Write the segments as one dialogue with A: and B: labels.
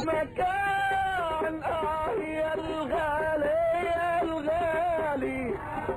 A: مكان اه يا الغالي يا الغالي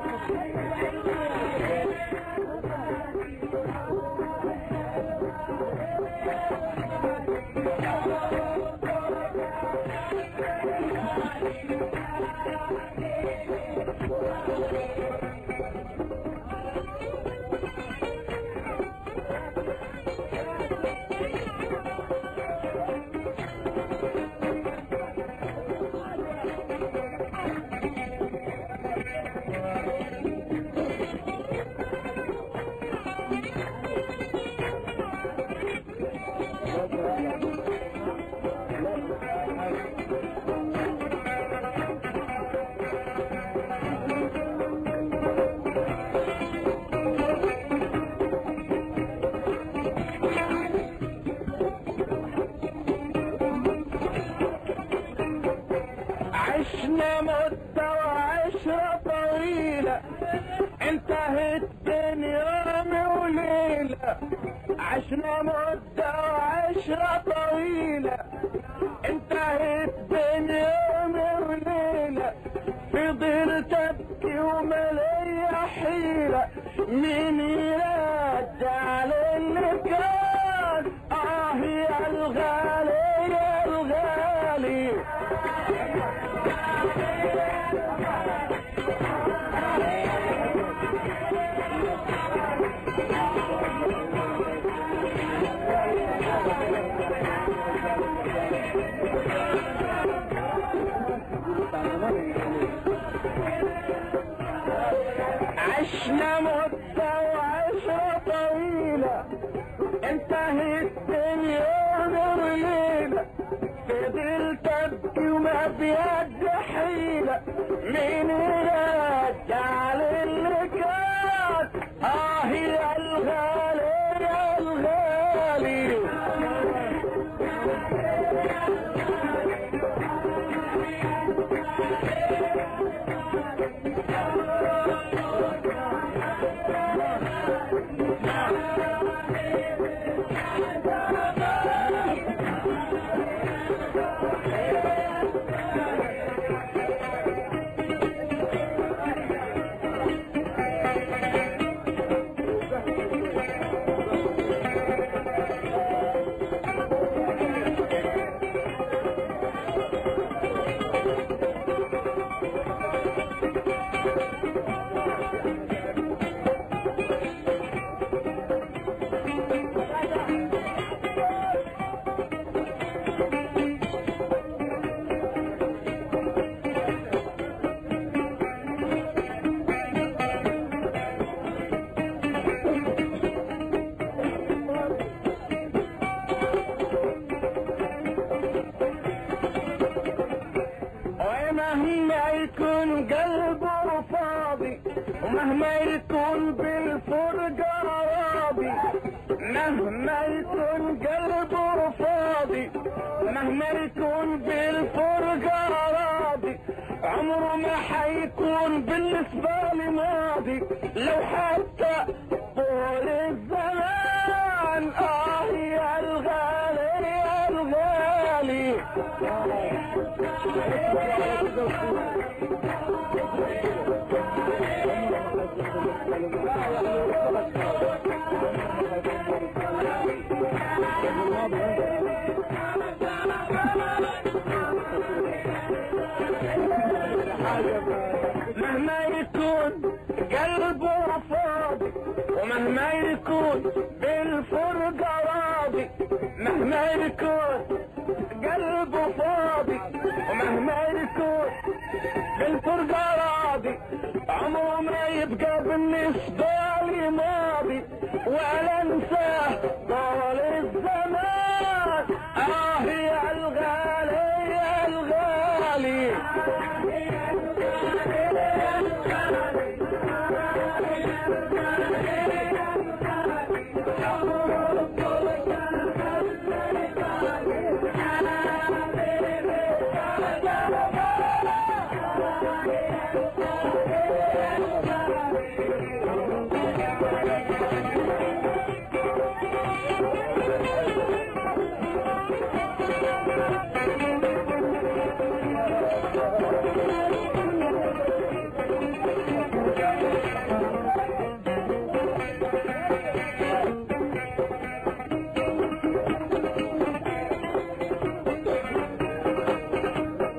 A: عشنا مدة وعشرة طويلة انتهت بين يوم وليلة عشنا مدة وعشرة طويلة انتهت بين يوم وليلة فضلت ابكي وملي حيلة مين يرجع للي كان اه يا الغالي يا الغالي عشنا مدة وعشرة طويلة انتهت اليوم وليلة فضلت ابكي وما بيد حيلة مين يرجع للي كان اه يا الغالي يا الغالي ومهما يكون قلبه فاضي ومهما يكون بالفرقة راضي مهما يكون قلبه فاضي مهما يكون بالفرقة راضي عمره ما حيكون بالنسبة لي ماضي لو حتى طول الزمان اه يا الغالي يا الغالي مهما يكون قلبه فاضي ومهما يكون بالفرقة راضي مهما يكون قلبه فاضي ومهما يكون بالفرقة راضي عمره ما يبقى بالنسبة